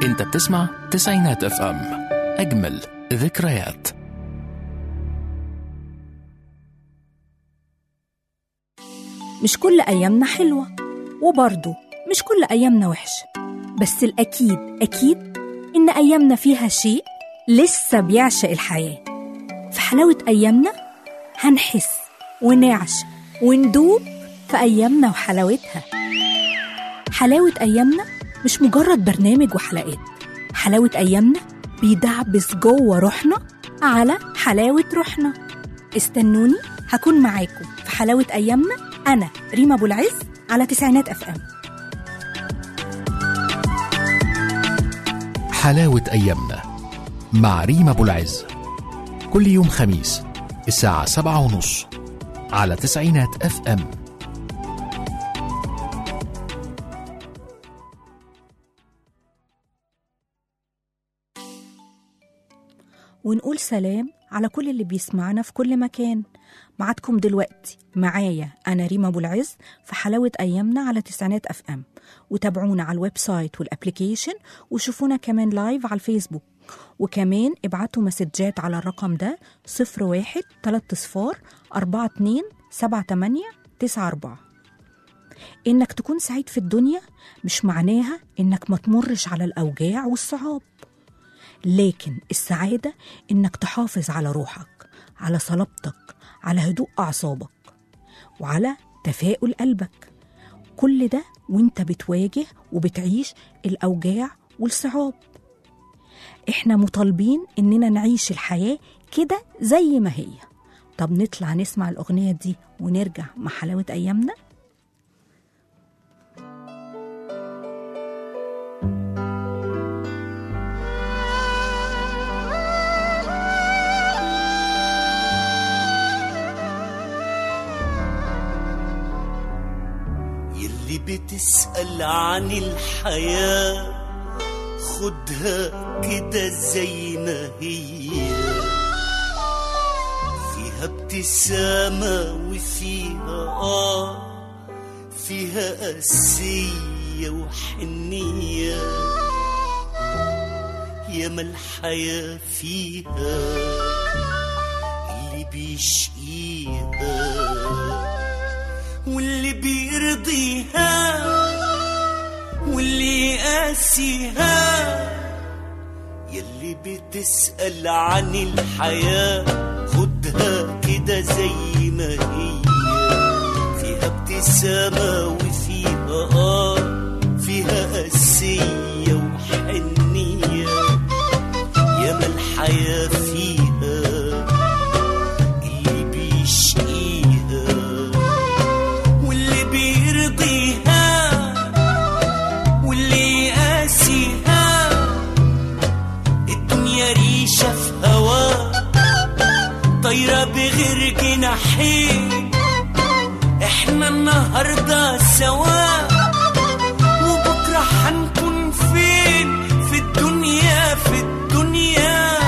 انت بتسمع تسعينات اف ام اجمل ذكريات مش كل أيامنا حلوة وبرضه مش كل أيامنا وحشة بس الأكيد أكيد إن أيامنا فيها شيء لسه بيعشق الحياة في حلاوة أيامنا هنحس ونعشق وندوب في أيامنا وحلاوتها حلاوة أيامنا مش مجرد برنامج وحلقات حلاوة أيامنا بيدعبس جوه روحنا على حلاوة روحنا استنوني هكون معاكم في حلاوة أيامنا أنا ريما أبو العز على تسعينات أف أم حلاوة أيامنا مع ريما أبو العز كل يوم خميس الساعة سبعة ونص على تسعينات اف ام ونقول سلام على كل اللي بيسمعنا في كل مكان معادكم دلوقتي معايا أنا ريما أبو العز في حلاوة أيامنا على تسعينات أف أم وتابعونا على الويب سايت والأبليكيشن وشوفونا كمان لايف على الفيسبوك وكمان ابعتوا مسجات على الرقم ده صفر واحد تلات صفار أربعة اتنين سبعة تمانية تسعة أربعة إنك تكون سعيد في الدنيا مش معناها إنك ما تمرش على الأوجاع والصعاب لكن السعادة إنك تحافظ على روحك على صلابتك على هدوء أعصابك وعلى تفاؤل قلبك كل ده وانت بتواجه وبتعيش الأوجاع والصعاب احنا مطالبين اننا نعيش الحياة كده زي ما هي طب نطلع نسمع الأغنية دي ونرجع مع حلاوة أيامنا يلي بتسأل عن الحياة خدها كده زي ما هي فيها ابتسامة وفيها آه فيها قاسية وحنية ياما الحياة فيها اللي بيشقيها واللي بيرضيها واللي يقاسيها يلي بتسأل عن الحياة خدها كده زي ما هي فيها ابتسامة وفيها آه فيها قاسية وحنية ياما الحياة فيها اللي بيشقيها واللي بيرضيها واللي يقاسيها الدنيا ريشة في هوا طايرة بغير جناحين احنا النهاردة سوا وبكرة هنكون فين في الدنيا في الدنيا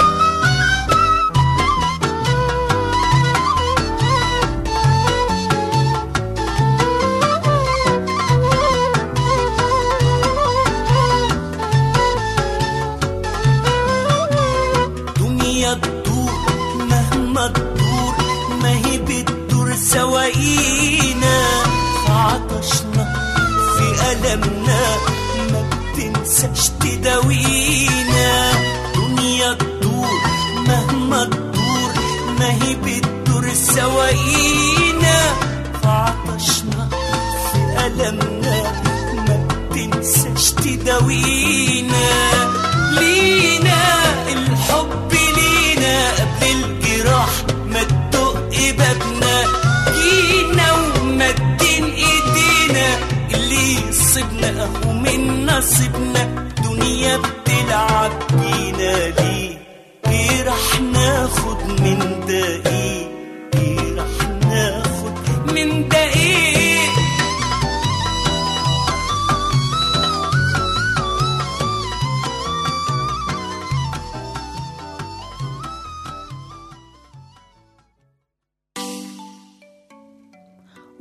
دنيا تدور مهما تدور ما هي بتدور سواقينا في عطشنا في ألمنا ما بتنساش تداوينا دنيا تدور مهما تدور ما هي بتدور سواقينا في عطشنا في ألمنا ما بتنساش تداوينا لينا الحب لينا قبل الجراح ما تدق بابنا جينا ومدين ايدينا اللي يصيبنا اهو من نصيبنا دنيا بتلعب بينا ليه ايه راح ناخد من ده ايه ايه راح ناخد من ده ايه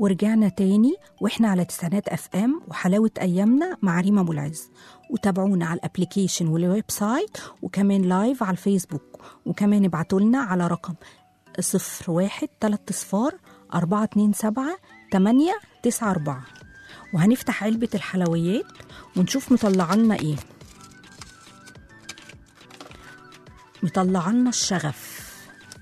ورجعنا تاني واحنا على تسعينات اف ام وحلاوه ايامنا مع ريما ابو العز وتابعونا على الابليكيشن والويب سايت وكمان لايف على الفيسبوك وكمان ابعتوا لنا على رقم صفر واحد تلات صفار أربعة اتنين سبعة تمانية تسعة أربعة وهنفتح علبة الحلويات ونشوف مطلعلنا ايه مطلعلنا الشغف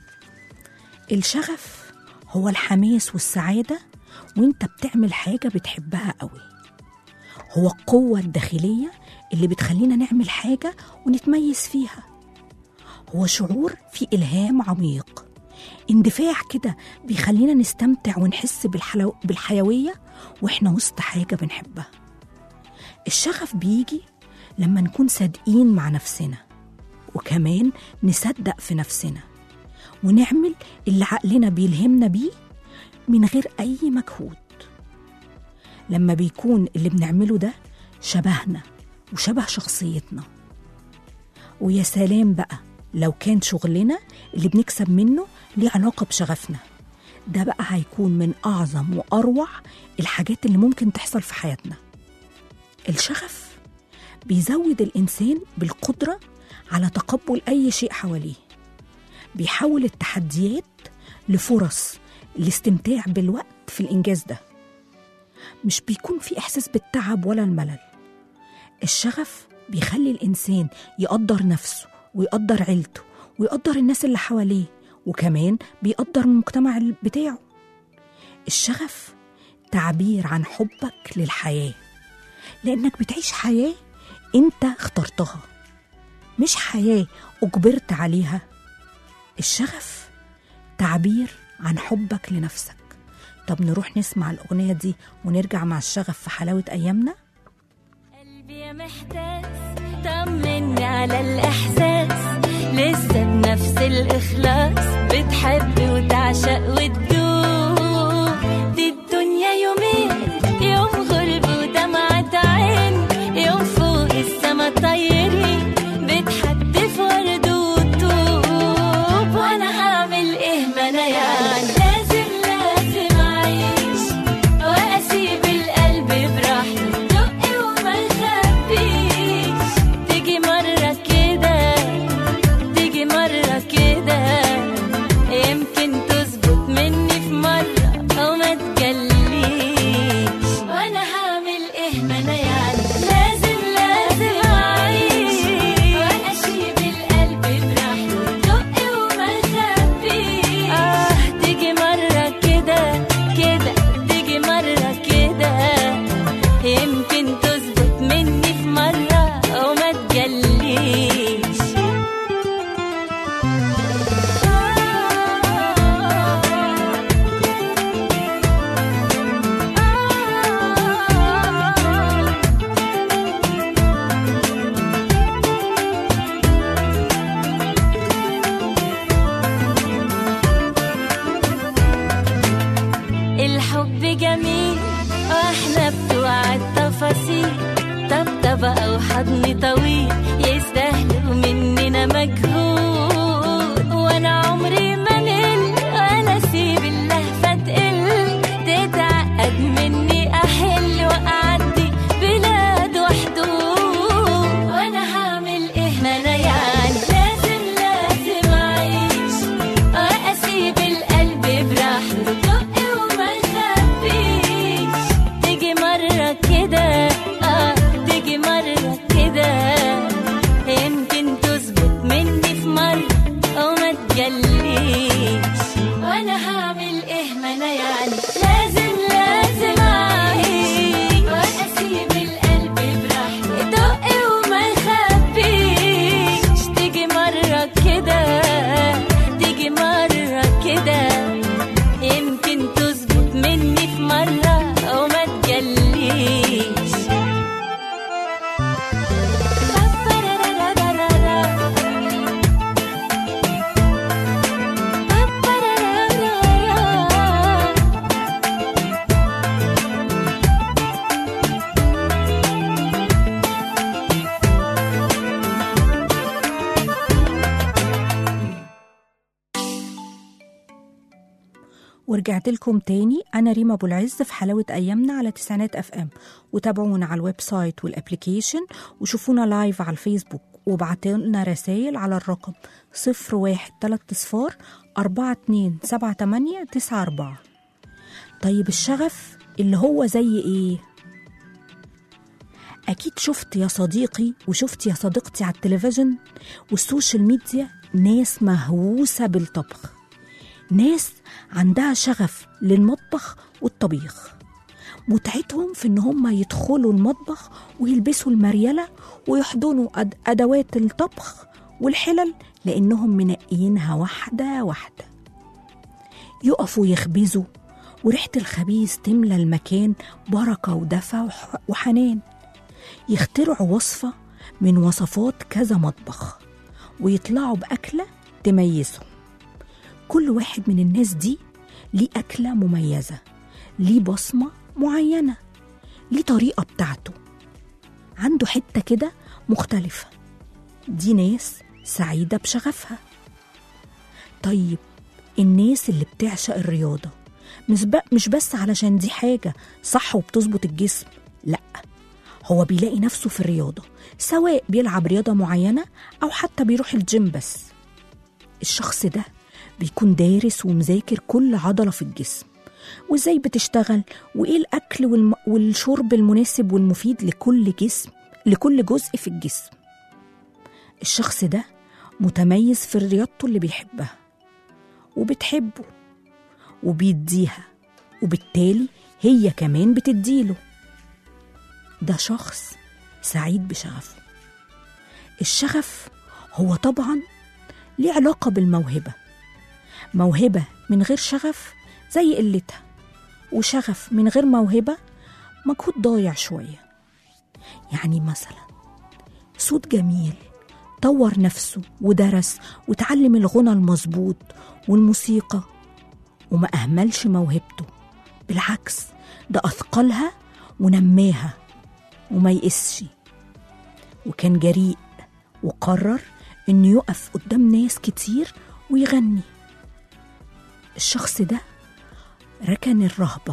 الشغف هو الحماس والسعادة وانت بتعمل حاجة بتحبها قوي هو القوة الداخلية اللي بتخلينا نعمل حاجة ونتميز فيها هو شعور فيه إلهام عميق اندفاع كده بيخلينا نستمتع ونحس بالحلو... بالحيوية واحنا وسط حاجة بنحبها الشغف بيجي لما نكون صادقين مع نفسنا وكمان نصدق في نفسنا ونعمل اللي عقلنا بيلهمنا بيه من غير أي مجهود لما بيكون اللي بنعمله ده شبهنا وشبه شخصيتنا ويا سلام بقى لو كان شغلنا اللي بنكسب منه ليه علاقة بشغفنا ده بقى هيكون من أعظم وأروع الحاجات اللي ممكن تحصل في حياتنا الشغف بيزود الإنسان بالقدرة على تقبل أي شيء حواليه بيحول التحديات لفرص الاستمتاع بالوقت في الإنجاز ده مش بيكون في إحساس بالتعب ولا الملل الشغف بيخلي الإنسان يقدر نفسه ويقدر عيلته ويقدر الناس اللي حواليه وكمان بيقدر المجتمع بتاعه الشغف تعبير عن حبك للحياة لأنك بتعيش حياة أنت اخترتها مش حياة أجبرت عليها الشغف تعبير عن حبك لنفسك طب نروح نسمع الأغنية دي ونرجع مع الشغف في حلاوة أيامنا قلبي يا محتاس طمني على الإحساس لسه بنفس الإخلاص بتحب وتعشق وتدوب دي الدنيا يومين يوم غرب ودمعة عين يوم فوق السما طايرين بتحدف ورد وطوب وأنا هعمل إيه ما أنا يعني لازم لازم أعيش واسيب القلب براحته دق وما نخبيش تيجي مره كده تيجي مره كده يمكن تظبط مني في مره او ما تجليش وانا هعمل ايه ما انا يعني لازم لازم اعيش واسيب القلب براحته دق وما نخبيش اه تيجي مره كده كده تيجي مرة كده يمكن تظبط مني في مرة أو ما تجليش الحب جميل واحنا بتوع التفاصيل طبطبة أو حضن طويل يستاهلوا مننا مجهود وانا عمري ما مل ولا اسيب اللهفة تقل تتعقد مني احل واعدي بلاد وحدود وانا هعمل ايه ما انا يعني لازم لازم اعيش واسيب القلب براحته دق وما نخبيش تيجي مرة كده اه تيجي مرة كده يمكن تظبط مني في مرة ورجعت لكم تاني أنا ريما أبو العز في حلاوة أيامنا على تسعينات أف أم وتابعونا على الويب سايت والأبليكيشن وشوفونا لايف على الفيسبوك وابعتوا لنا رسائل على الرقم صفر واحد تلات صفار أربعة اتنين سبعة تمانية تسعة أربعة طيب الشغف اللي هو زي إيه؟ أكيد شفت يا صديقي وشفت يا صديقتي على التلفزيون والسوشيال ميديا ناس مهووسة بالطبخ ناس عندها شغف للمطبخ والطبيخ متعتهم في ان هم يدخلوا المطبخ ويلبسوا المريله ويحضنوا أد- ادوات الطبخ والحلل لانهم منقيينها واحده واحده يقفوا يخبزوا وريحه الخبيز تملى المكان بركه ودفى وح- وحنان يخترعوا وصفه من وصفات كذا مطبخ ويطلعوا باكله تميزهم كل واحد من الناس دي ليه أكلة مميزة ليه بصمة معينة ليه طريقة بتاعته عنده حتة كده مختلفة دي ناس سعيدة بشغفها طيب الناس اللي بتعشق الرياضة مش, ب... مش بس علشان دي حاجة صح وبتظبط الجسم لأ هو بيلاقي نفسه في الرياضة سواء بيلعب رياضة معينة أو حتى بيروح الجيم بس الشخص ده بيكون دارس ومذاكر كل عضلة في الجسم وازاي بتشتغل وايه الاكل والم... والشرب المناسب والمفيد لكل جسم لكل جزء في الجسم الشخص ده متميز في رياضته اللي بيحبها وبتحبه وبيديها وبالتالي هي كمان بتديله ده شخص سعيد بشغفه الشغف هو طبعا ليه علاقة بالموهبة موهبة من غير شغف زي قلتها وشغف من غير موهبة مجهود ضايع شوية يعني مثلا صوت جميل طور نفسه ودرس وتعلم الغنى المظبوط والموسيقى وما أهملش موهبته بالعكس ده أثقلها ونماها وما يقسش وكان جريء وقرر إنه يقف قدام ناس كتير ويغني الشخص ده ركن الرهبة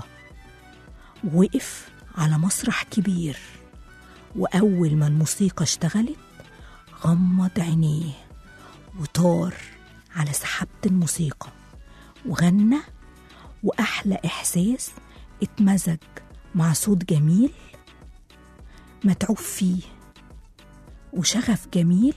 وقف على مسرح كبير وأول ما الموسيقى اشتغلت غمض عينيه وطار على سحابة الموسيقى وغنى وأحلى إحساس اتمزج مع صوت جميل متعوب فيه وشغف جميل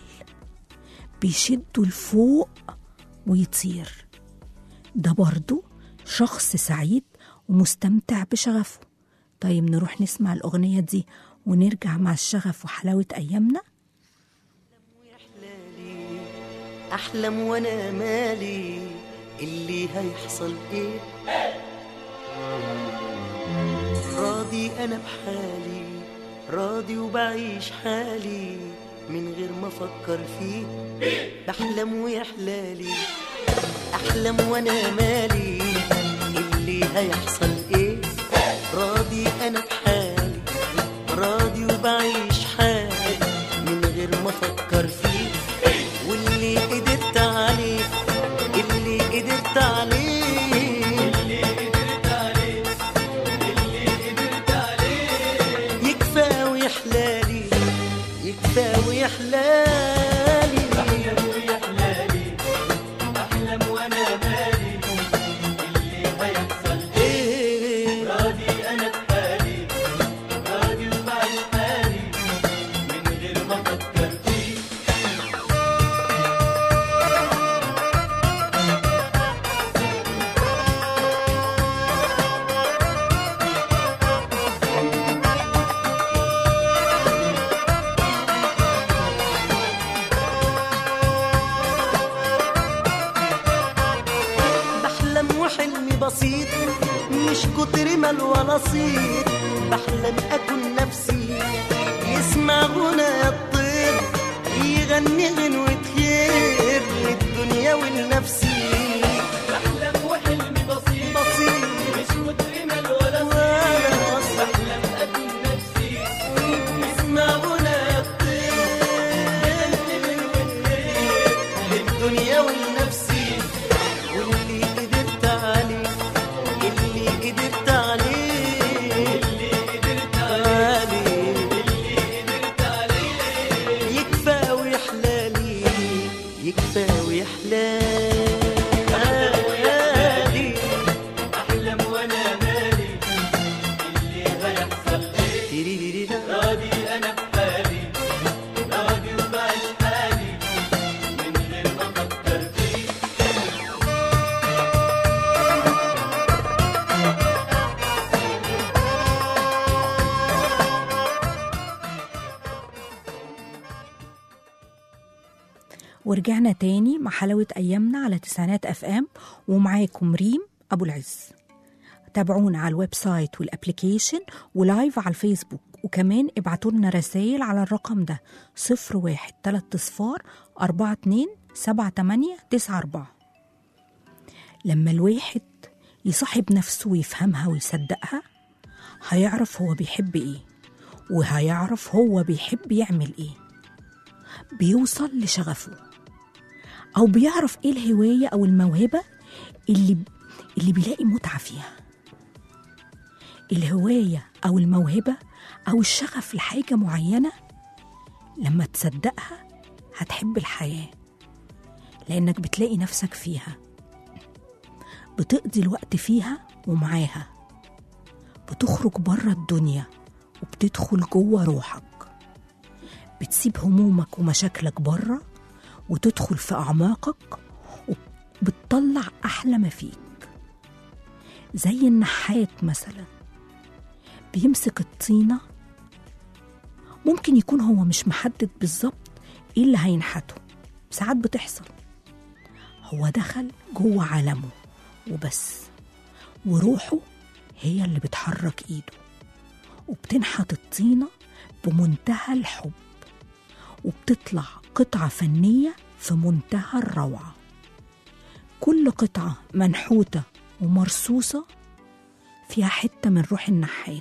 بيشده لفوق ويطير ده برضو شخص سعيد ومستمتع بشغفه طيب نروح نسمع الأغنية دي ونرجع مع الشغف وحلاوة أيامنا احلم وانا مالي اللي هيحصل ايه راضي انا بحالي راضي وبعيش حالي من غير ما افكر فيه بحلم ويحلالي احلم وانا مالي اللي هيحصل ايه راضي انا بحالي راضي وبعيش حالي من غير ما افكر فيه واللي قدرت عليه اللي قدرت عليه اللي قدرت عليه اللي قدرت عليه يكفى ويحلالي يكفى ويحلالي احلم ويحلالي احلم وانا مالي اللي هيحصل ايه راضي انا بحالي راضي وبعيش حالي من غير ما افكر فيه بحلم وحلمي بسيط مش كتر مال ولا صيت بحلم اكون نفسي يسمع غنى الطير يغني غنوة خير للدنيا ولنفسي بحلم وحلمي بسيط بسيط مش كتر مال ولا صيت بحلم اكون نفسي يسمع غنى الطير غنوة خير للدنيا ولنفسي واللي قدرت عليه ورجعنا تاني مع حلاوة أيامنا على تسعينات أف أم ومعاكم ريم أبو العز تابعونا على الويب سايت والابليكيشن ولايف على الفيسبوك وكمان ابعتوا لنا رسائل على الرقم ده صفر واحد تلات اصفار أربعة اتنين سبعة تمانية تسعة أربعة لما الواحد يصاحب نفسه ويفهمها ويصدقها هيعرف هو بيحب ايه وهيعرف هو بيحب يعمل ايه بيوصل لشغفه او بيعرف ايه الهوايه او الموهبه اللي اللي بيلاقي متعه فيها الهوايه او الموهبه او الشغف لحاجه معينه لما تصدقها هتحب الحياه لانك بتلاقي نفسك فيها بتقضي الوقت فيها ومعاها بتخرج بره الدنيا وبتدخل جوه روحك بتسيب همومك ومشاكلك بره وتدخل في أعماقك وبتطلع أحلى ما فيك زي النحات مثلا بيمسك الطينة ممكن يكون هو مش محدد بالظبط ايه اللي هينحته ساعات بتحصل هو دخل جوه عالمه وبس وروحه هي اللي بتحرك ايده وبتنحت الطينة بمنتهى الحب وبتطلع قطعة فنية في منتهى الروعة كل قطعة منحوتة ومرصوصة فيها حتة من روح النحات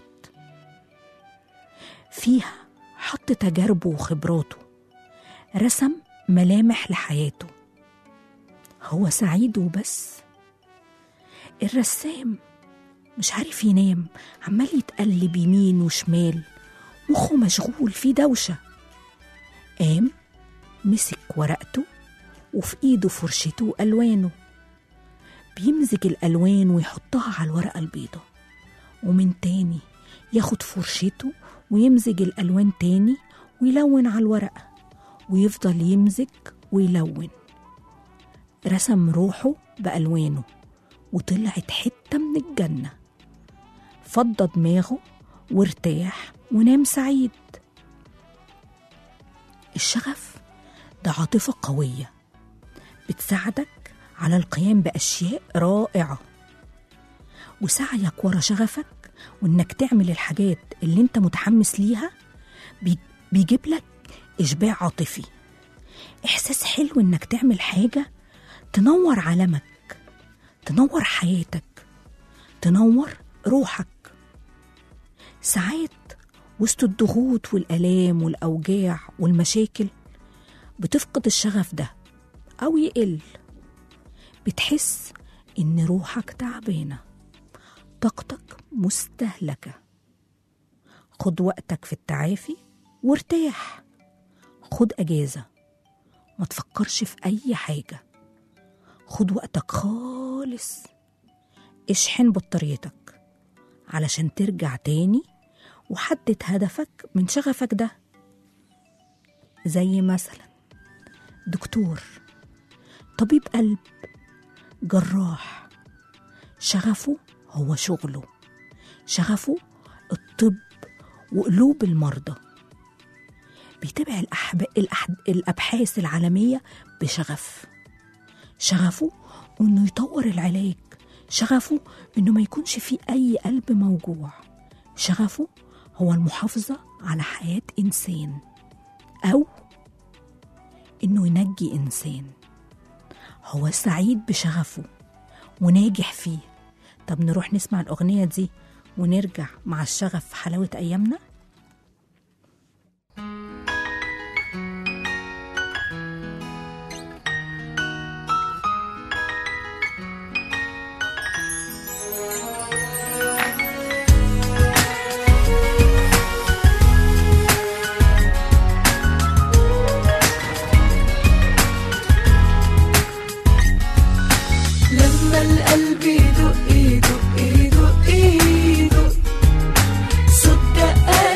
فيها حط تجاربه وخبراته رسم ملامح لحياته هو سعيد وبس الرسام مش عارف ينام عمال يتقلب يمين وشمال مخه مشغول في دوشة قام مسك ورقته وفي ايده فرشته وألوانه بيمزج الألوان ويحطها على الورقة البيضة ومن تاني ياخد فرشته ويمزج الألوان تاني ويلون على الورقة ويفضل يمزج ويلون رسم روحه بألوانه وطلعت حتة من الجنة فضى دماغه وارتاح ونام سعيد الشغف ده عاطفة قوية بتساعدك على القيام بأشياء رائعة وسعيك ورا شغفك وإنك تعمل الحاجات اللي أنت متحمس ليها بي- بيجيب لك إشباع عاطفي إحساس حلو إنك تعمل حاجة تنور عالمك تنور حياتك تنور روحك ساعات وسط الضغوط والآلام والأوجاع والمشاكل بتفقد الشغف ده أو يقل بتحس إن روحك تعبانة طاقتك مستهلكة خد وقتك في التعافي وارتاح خد أجازة ما تفكرش في أي حاجة خد وقتك خالص اشحن بطاريتك علشان ترجع تاني وحدد هدفك من شغفك ده زي مثلا دكتور طبيب قلب جراح شغفه هو شغله شغفه الطب وقلوب المرضى بيتابع الأحب... الأح... الأبحاث العالمية بشغف شغفه إنه يطور العلاج شغفه إنه ما يكونش فيه أي قلب موجوع شغفه هو المحافظة على حياة إنسان أو إنه ينجي إنسان هو سعيد بشغفه وناجح فيه طب نروح نسمع الأغنية دي ونرجع مع الشغف في حلاوة أيامنا لما القلب يدق يدق يدق يدق صوت دقات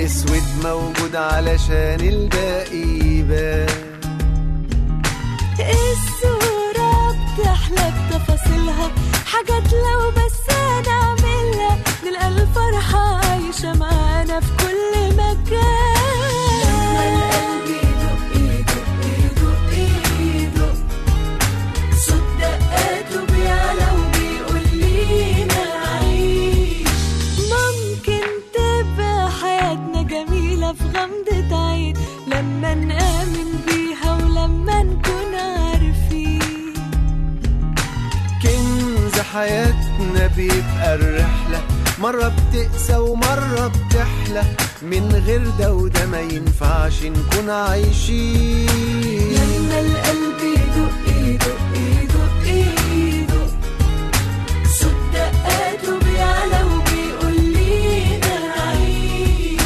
اسود موجود علشان الباقي يبان الصورة بتحلى بتفاصيلها حاجات لو بس هنعملها نلقى الفرحة عايشة معانا في كل مكان لما القلب يدق يدق يدق يدق صوت دقاته بيعلى وبيقول لينا عيش ممكن تبقى حياتنا جميلة في غمضة عين لما نآمن بيها ولما نكون عارفين كنز حياتنا بيبقى الرحلة مرة بتقسى ومرة بتحلى من غير ده وده ما ينفعش نكون عايشين لما القلب يدق يدق يدق يدق صوت دقاته بيعلى وبيقول لينا عيش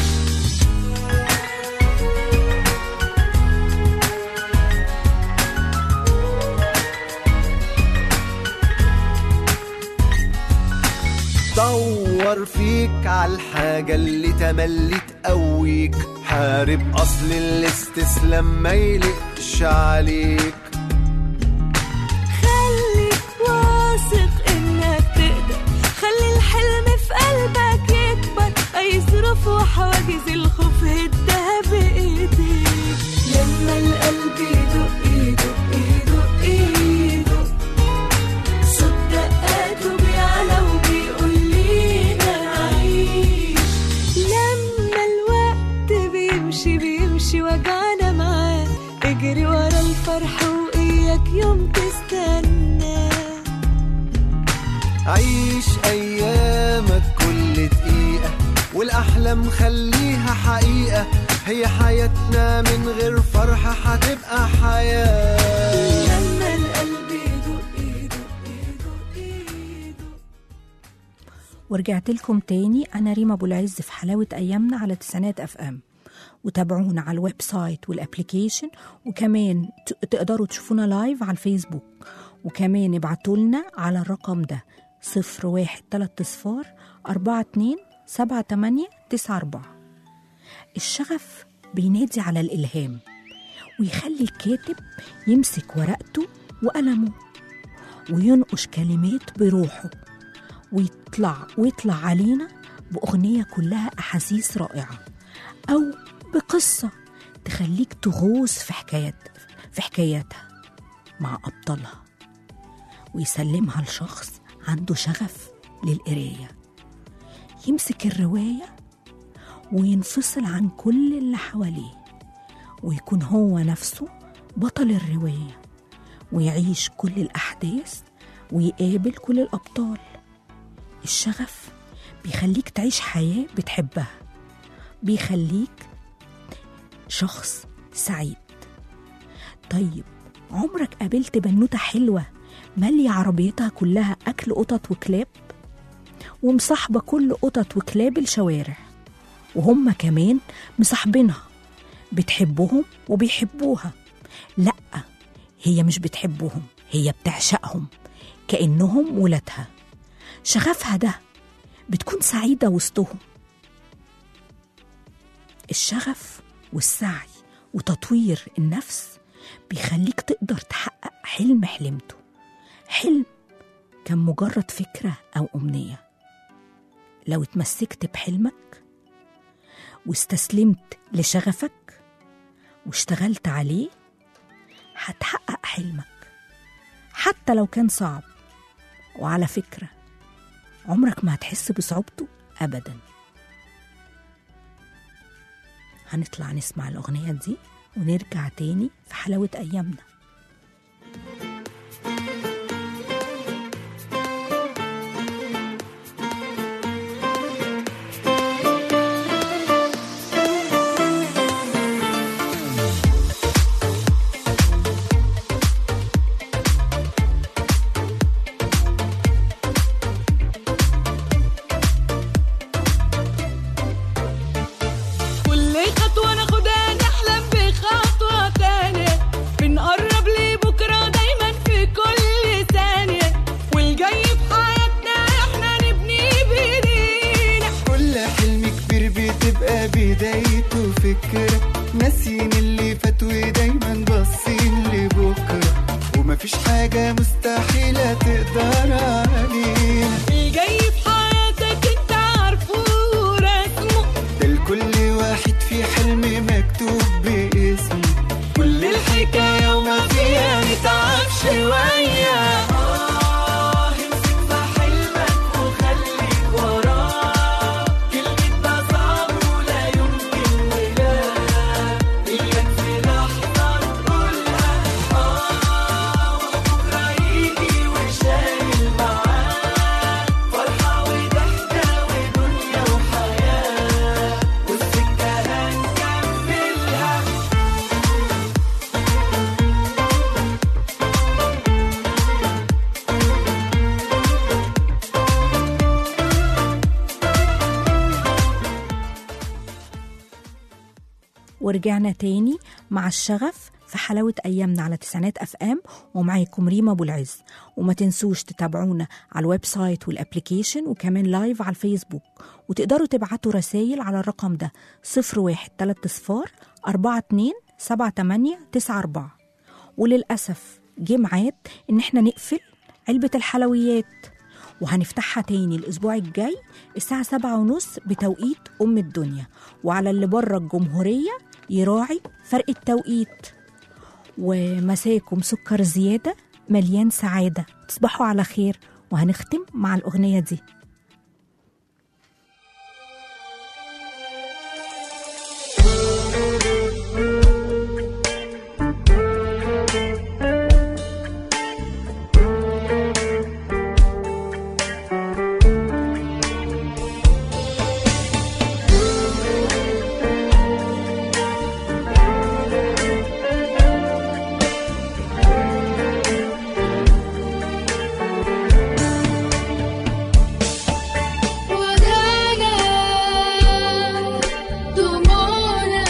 دور فيك على الحاجة اللي تملي تقويك حارب أصل الاستسلام ما يلقش عليك خليك واثق انك تقدر خلي الحلم في قلبك يكبر اي ظروف وحواجز الخوف هدها بايديك لما القلب يدق يدق يدق يدق صوت دقاته بيعلى وبيقول لينا عيش لما الوقت بيمشي بيمشي وجعنا معاه اجري ورا الفرح واياك يوم تستنى عيش أيامك كل دقيقة والأحلام خليها حقيقة هي حياتنا من غير فرحة هتبقى حياة لما القلب يدق يدق يدق يدق ورجعت لكم تاني أنا ريما أبو العز في حلاوة أيامنا على تسعينات أف أم وتابعونا على الويب سايت والابليكيشن وكمان ت- تقدروا تشوفونا لايف على الفيسبوك وكمان ابعتوا لنا على الرقم ده صفر واحد تلات صفار أربعة اتنين سبعة تمانية تسعة أربعة الشغف بينادي على الإلهام ويخلي الكاتب يمسك ورقته وقلمه وينقش كلمات بروحه ويطلع ويطلع علينا بأغنية كلها أحاسيس رائعة أو بقصة تخليك تغوص في حكايات في حكاياتها مع أبطالها ويسلمها لشخص عنده شغف للقراية يمسك الرواية وينفصل عن كل اللي حواليه ويكون هو نفسه بطل الرواية ويعيش كل الأحداث ويقابل كل الأبطال الشغف بيخليك تعيش حياة بتحبها بيخليك شخص سعيد طيب عمرك قابلت بنوتة حلوة مالية عربيتها كلها أكل قطط وكلاب ومصاحبة كل قطط وكلاب الشوارع وهم كمان مصاحبينها بتحبهم وبيحبوها لأ هي مش بتحبهم هي بتعشقهم كأنهم ولادها شغفها ده بتكون سعيدة وسطهم الشغف والسعي وتطوير النفس بيخليك تقدر تحقق حلم حلمته حلم كان مجرد فكرة أو أمنية لو اتمسكت بحلمك واستسلمت لشغفك واشتغلت عليه هتحقق حلمك حتى لو كان صعب وعلى فكرة عمرك ما هتحس بصعوبته أبدا هنطلع نسمع الأغنية دي ونرجع تاني في حلاوة أيامنا كل خطوة ناخدها نحلم بخطوة تانية بنقرب بدايته فكرة ناسين اللي فات ودايما باصين لبكرة ومفيش حاجة مستحيلة تقدر علينا الجاي في حياتك انت عارفه ورسمه ده لكل واحد في حلم مكتوب باسمه كل الحكاية وما فيها نتعب شوية آه امسك في حلمك وخليك وراه كلمة ده صعب ولا يمكن ولا إياك في لحظة تقولها آه وبكرة يجي وشايل معاه فرحة وضحكة ودنيا وحياة والسكة هنكملها ورجعنا تاني مع الشغف في حلاوة أيامنا على تسعينات أف أم ومعاكم ريما أبو العز وما تنسوش تتابعونا على الويب سايت والأبليكيشن وكمان لايف على الفيسبوك وتقدروا تبعتوا رسايل على الرقم ده صفر واحد تلات صفار أربعة اتنين سبعة تمانية تسعة أربعة وللأسف جه ميعاد إن احنا نقفل علبة الحلويات وهنفتحها تاني الأسبوع الجاي الساعة سبعة ونص بتوقيت أم الدنيا وعلى اللي بره الجمهورية يراعي فرق التوقيت ومساكم سكر زيادة مليان سعادة تصبحوا على خير وهنختم مع الأغنية دي ودانا دموعنا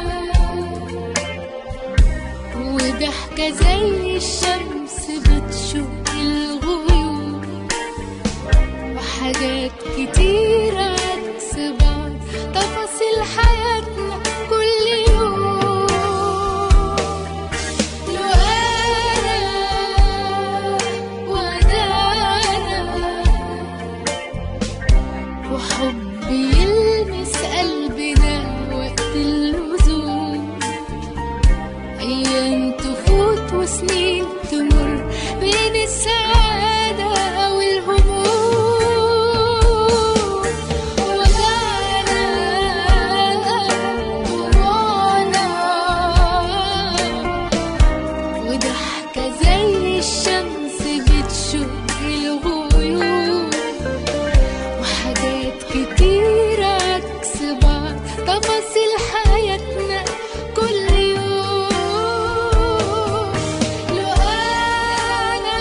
وضحكة زي الشمس بتشق الغيوم وحاجات كتير عكس بعض تفاصيل حياتنا كل يوم لو أنا ودانا وحب يلمس قلبنا وقت اللزوم أيام تفوت وسنين تمر بين السعادة والهموم وجعنا دموعنا وضحكة زي الشمس بتشق الغيوم وحاجات كتير عكس بعض تفاصيل حياتنا كل يوم لو أنا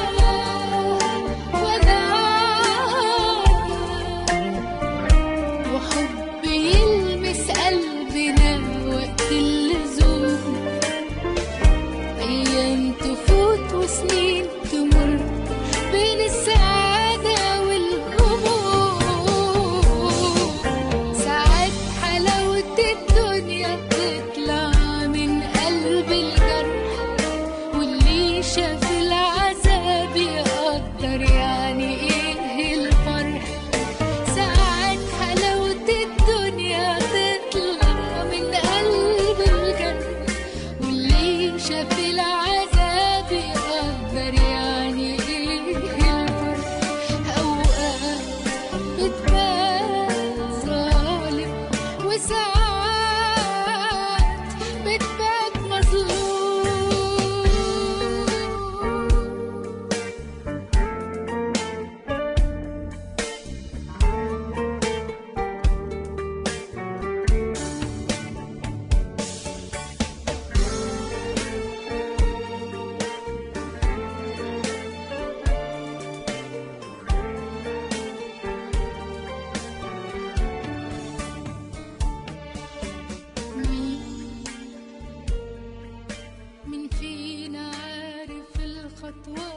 ودانا وحب يلمس قلبنا وقت اللزوم أيام تفوت وسنين تمر بين السعادة والهموم ساعات حلاوة الدنيا تطلع من قلب الجرح واللي شاف العذاب يقدر يعني ايه الفرح ساعات حلاوة الدنيا تطلع من قلب الجرح واللي شاف العذاب يقدر يعني ايه الفرق اوقات بتبان ظالم وساعات بتبان مظلوم مين مين فينا عارف الخطوات